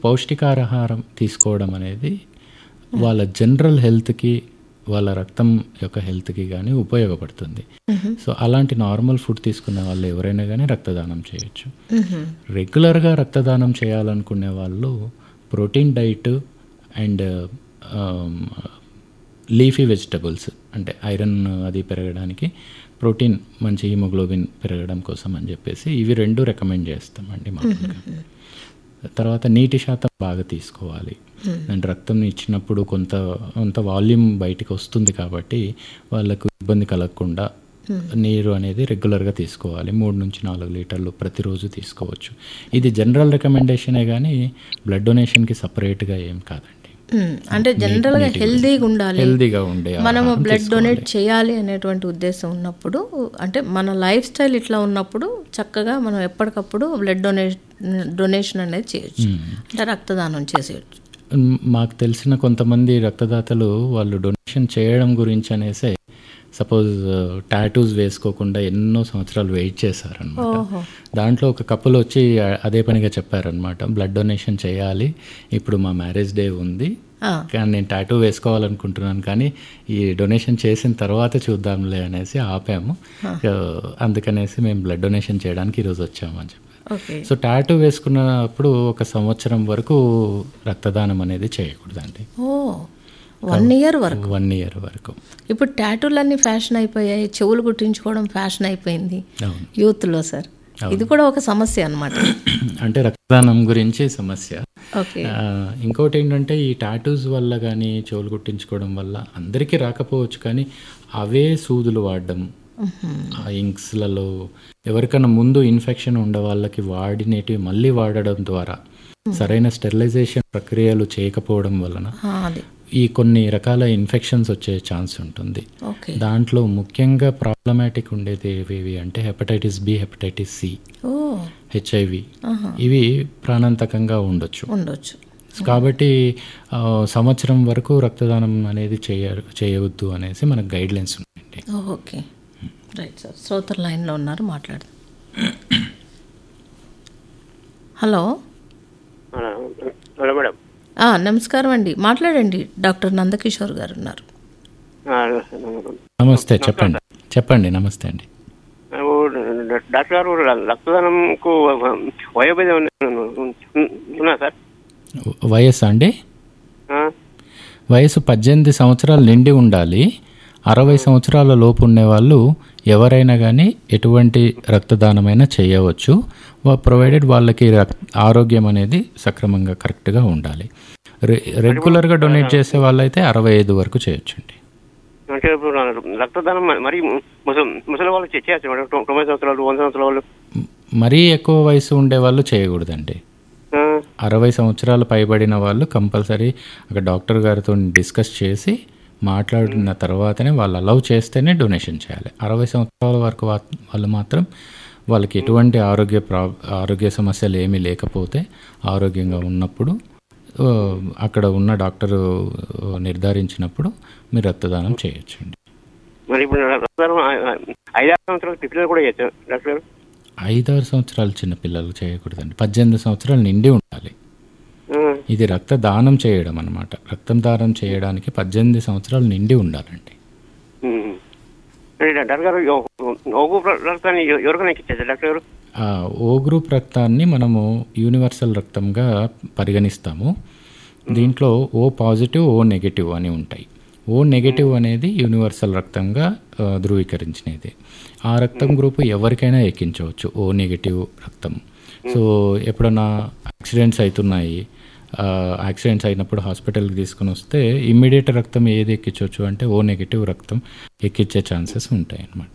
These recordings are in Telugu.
పౌష్టికాహారం తీసుకోవడం అనేది వాళ్ళ జనరల్ హెల్త్కి వాళ్ళ రక్తం యొక్క హెల్త్కి కానీ ఉపయోగపడుతుంది సో అలాంటి నార్మల్ ఫుడ్ తీసుకునే వాళ్ళు ఎవరైనా కానీ రక్తదానం చేయొచ్చు రెగ్యులర్గా రక్తదానం చేయాలనుకునే వాళ్ళు protein diet and leafy vegetables అంటే ఐరన్ అది పెరగడానికి ప్రోటీన్ మంచి హిమోగ్లోబిన్ పెరగడం కోసం అని చెప్పేసి ఇవి రెండు రికమెండ్ చేస్తామండి మామూలుగా తర్వాత నీటి శాతం బాగా తీసుకోవాలి అండ్ రక్తం ఇచ్చినప్పుడు కొంత కొంత వాల్యూమ్ బయటికి వస్తుంది కాబట్టి వాళ్ళకు ఇబ్బంది కలగకుండా నీరు అనేది రెగ్యులర్గా తీసుకోవాలి మూడు నుంచి నాలుగు లీటర్లు ప్రతిరోజు తీసుకోవచ్చు ఇది జనరల్ రికమెండేషనే కానీ బ్లడ్ డొనేషన్కి సపరేట్గా ఏం కాదండి మ్మ్. అంటే జనరల్ గా హెల్దీగా ఉండాలి హెల్దీగా ఉండే మనము ఆహారం బ్లడ్ డొనేట్ చేయాలి అనేటువంటి ఉద్దేశం ఉన్నప్పుడు అంటే మన లైఫ్ స్టైల్ ఇట్లా ఉన్నప్పుడు చక్కగా మనం ఎప్పటికప్పుడు బ్లడ్ డొనేట్ డొనేషన్ అనేది చేయొచ్చు అంటే రక్తదానం చేసేయచ్చు మ్, మాకు తెలిసిన కొంతమంది రక్తదాతలు వాళ్ళు డొనేషన్ చేయడం గురించి అనేసే సపోజ్ టాటూస్ వేసుకోకుండా ఎన్నో సంవత్సరాలు వెయిట్ చేశారనమాట దాంట్లో ఒక కప్పులు వచ్చి అ- అదే పనిగా చెప్పారనమాట బ్లడ్ డొనేషన్ చేయాలి ఇప్పుడు మా మ్యారేజ్ డే ఉంది ఆ. కానీ నేను టాటూ వేసుకోవాలనుకుంటున్నాను కానీ ఈ డొనేషన్ చేసిన తర్వాత చూద్దాంలే అనేసి ఆపాము సో, అందుకనేసి మేము బ్లడ్ డొనేషన్ చేయడానికి ఈరోజు వచ్చాము అని చెప్పి ఓకే సో టాటూ వేసుకున్నప్పుడు ఒక సంవత్సరం వరకు రక్తదానం అనేది చేయకూడదండి ఓ వన్ ఇయర్ వరకు వన్ ఇయర్ వరకు ఇప్పుడు టాటూలన్నీ ఫ్యాషన్ అయిపోయాయి చెవులు కుట్టించుకోవడం ఫ్యాషన్ అయిపోయింది అవును యూత్లో సార్ ఇది కూడా ఒక సమస్య అన్నమాట అంటే రక్తదానం గురించి సమస్య ఓకే ఆ, ఇంకోటి ఏంటంటే ఈ టాటూస్ వల్ల కానీ చెవులు కుట్టించుకోవడం వల్ల అందరికీ రాకపోవచ్చు కానీ అవే సూదులు వాడడం ఆ ఇంక్స్లలో ఎవరికైనా ముందు ఇన్ఫెక్షన్ ఉండే వాళ్ళకి వాడినేటివి మళ్ళీ వాడడం ద్వారా సరైన స్టెరిలైజేషన్ ప్రక్రియలు చేయకపోవడం వలన ఆ, అది ఈ కొన్ని రకాల ఇన్ఫెక్షన్స్ వచ్చే ఛాన్స్ ఉంటుంది ఓకే దాంట్లో ముఖ్యంగా ప్రాబ్లమాటిక్ ఉండేది ఏవేవి అంటే హెపటైటిస్ బి హెపటైటిస్ సి ఓ హెచ్ఐవి ఆహా. ఇవి ప్రాణాంతకంగా ఉండొచ్చు ఉండొచ్చు కాబట్టి ఆ, సంవత్సరం వరకు రక్తదానం అనేది చేయ చేయవద్దు అనేసి మనకు గైడ్ లైన్స్ ఉన్నాయండి ఓకే రైట్ సార్ శ్రోతర్ లైన్లో ఉన్నారు మాట్లాడదాం హలో హలో మేడం ఆ, నమస్కారం అండి మాట్లాడండి డాక్టర్ నందకిషోర్ గారు ఉన్నారు ఆ, నమస్తే చెప్పండి చెప్పండి నమస్తే అండి ఓ, డాక్టర్ గారు రక్తదానంకు వయోభేదం ఉన్నా సార్ వయస్సు అండి ఆ, వయసు పద్దెనిమిది సంవత్సరాలు నిండి ఉండాలి అరవై సంవత్సరాల లోపు ఉండే వాళ్ళు ఎవరైనా కానీ ఎటువంటి రక్తదానమైనా చేయవచ్చు ప్రొవైడెడ్ వాళ్ళకి రక్- ఆరోగ్యం అనేది సక్రమంగా కరెక్ట్గా ఉండాలి రె రెగ్యులర్గా డొనేట్ చేసే వాళ్ళైతే అరవై ఐదు వరకు చేయొచ్చండి అంటే ఇప్పుడు రక్తదానం మరి ముసలి ముసలి వాళ్ళు చే- చేయొచ్చు మేడం తొ- తొంభై సంవత్సరాలు వంద సంవత్సరాల వాళ్ళు మరీ ఎక్కువ వయసు ఉండే వాళ్ళు చేయకూడదండి ఆ, అరవై సంవత్సరాలు పైబడిన వాళ్ళు కంపల్సరీ అక్కడ డాక్టర్ గారితో డిస్కస్ చేసి మాట్లాడిన తర్వాతనే వాళ్ళు అలౌ చేస్తేనే డొనేషన్ చేయాలి అరవై సంవత్సరాల వరకు వా- వాళ్ళు మాత్రం వాళ్ళకి ఎటువంటి ఆరోగ్య ప్రా ఆరోగ్య సమస్యలు ఏమీ లేకపోతే ఆరోగ్యంగా ఉన్నప్పుడు ఆ, అక్కడ ఉన్న డాక్టరు ఆ, నిర్ధారించినప్పుడు మీరు రక్తదానం చేయొచ్చండి మరి ఇప్పుడు రక్తదానం ఆ- ఆ- ఐదారు సంవత్సరాలు పిల్లలు కూడా చేయొచ్చు డాక్టర్ గారు ఐదారు సంవత్సరాలు చిన్న పిల్లలు చేయకూడదండి పద్దెనిమిది సంవత్సరాలు నిండి ఉండాలి ఆ, ఇది రక్తదానం చేయడం అన్నమాట రక్తం దానం చేయడానికి పద్దెనిమిది సంవత్సరాలు నిండి ఉండాలండి ఉమ్. అంటే డాక్టర్ గారు ఓగు రక్తాన్ని ఎవ- ఎవరికైనా ఎక్కించచ్చు డాక్టర్ గారు ఆ ఓ గ్రూప్ రక్తాన్ని మనము యూనివర్సల్ రక్తంగా పరిగణిస్తాము దీంట్లో ఓ పాజిటివ్ ఓ నెగటివ్ అని ఉంటాయి ఓ నెగటివ్ అనేది యూనివర్సల్ రక్తంగా ఆ, ధృవీకరించినది ఆ రక్తం గ్రూపు ఎవరికైనా ఎక్కించవచ్చు ఓ నెగటివ్ రక్తం సో ఎప్పుడన్నా యాక్సిడెంట్స్ అవుతున్నాయి ఆ, యాక్సిడెంట్స్ అయినప్పుడు హాస్పిటల్కి తీసుకుని వస్తే ఇమ్మీడియట్ రక్తం ఏది ఎక్కించవచ్చు అంటే ఓ నెగటివ్ రక్తం ఎక్కించే ఛాన్సెస్ ఉంటాయి అన్నమాట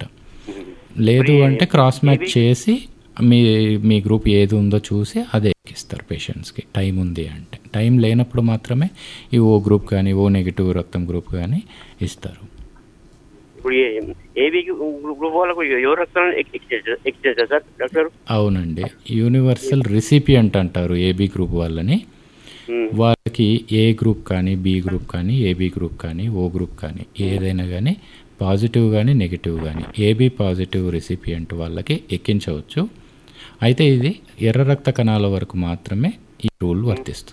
లేదు అంటే క్రాస్ మ్యాచ్ చేసి మీ మీ గ్రూప్ ఏది ఉందో చూసి అదే ఎక్కిస్తారు పేషెంట్స్కి టైం ఉంది అంటే టైం లేనప్పుడు మాత్రమే ఈ ఓ గ్రూప్ కానీ ఓ నెగిటివ్ రక్తం గ్రూప్ కానీ ఇస్తారు ఇప్పుడు ఏబీ గ్రూప్ వాళ్ళకు ఎవరు రక్తాన్ని ఎక్కించచ్చు ఎక్కించచ్చా సార్ డాక్టర్ గారు అవునండి యూనివర్సల్ రిసిపియంట్ అంటారు ఏబీ గ్రూప్ వాళ్ళని ఉమ్. వాళ్ళకి ఏ గ్రూప్ కానీ బి గ్రూప్ కానీ ఏబీ గ్రూప్ కానీ ఓ గ్రూప్ కానీ ఏదైనా కానీ పాజిటివ్ కానీ నెగిటివ్ కానీ ఏబీ పాజిటివ్ రెసిపియంట్ వాళ్ళకి ఎక్కించవచ్చు అయితే ఇది ఎర్ర రక్త కణాల వరకు మాత్రమే ఈ రూల్ వర్తిస్తుంది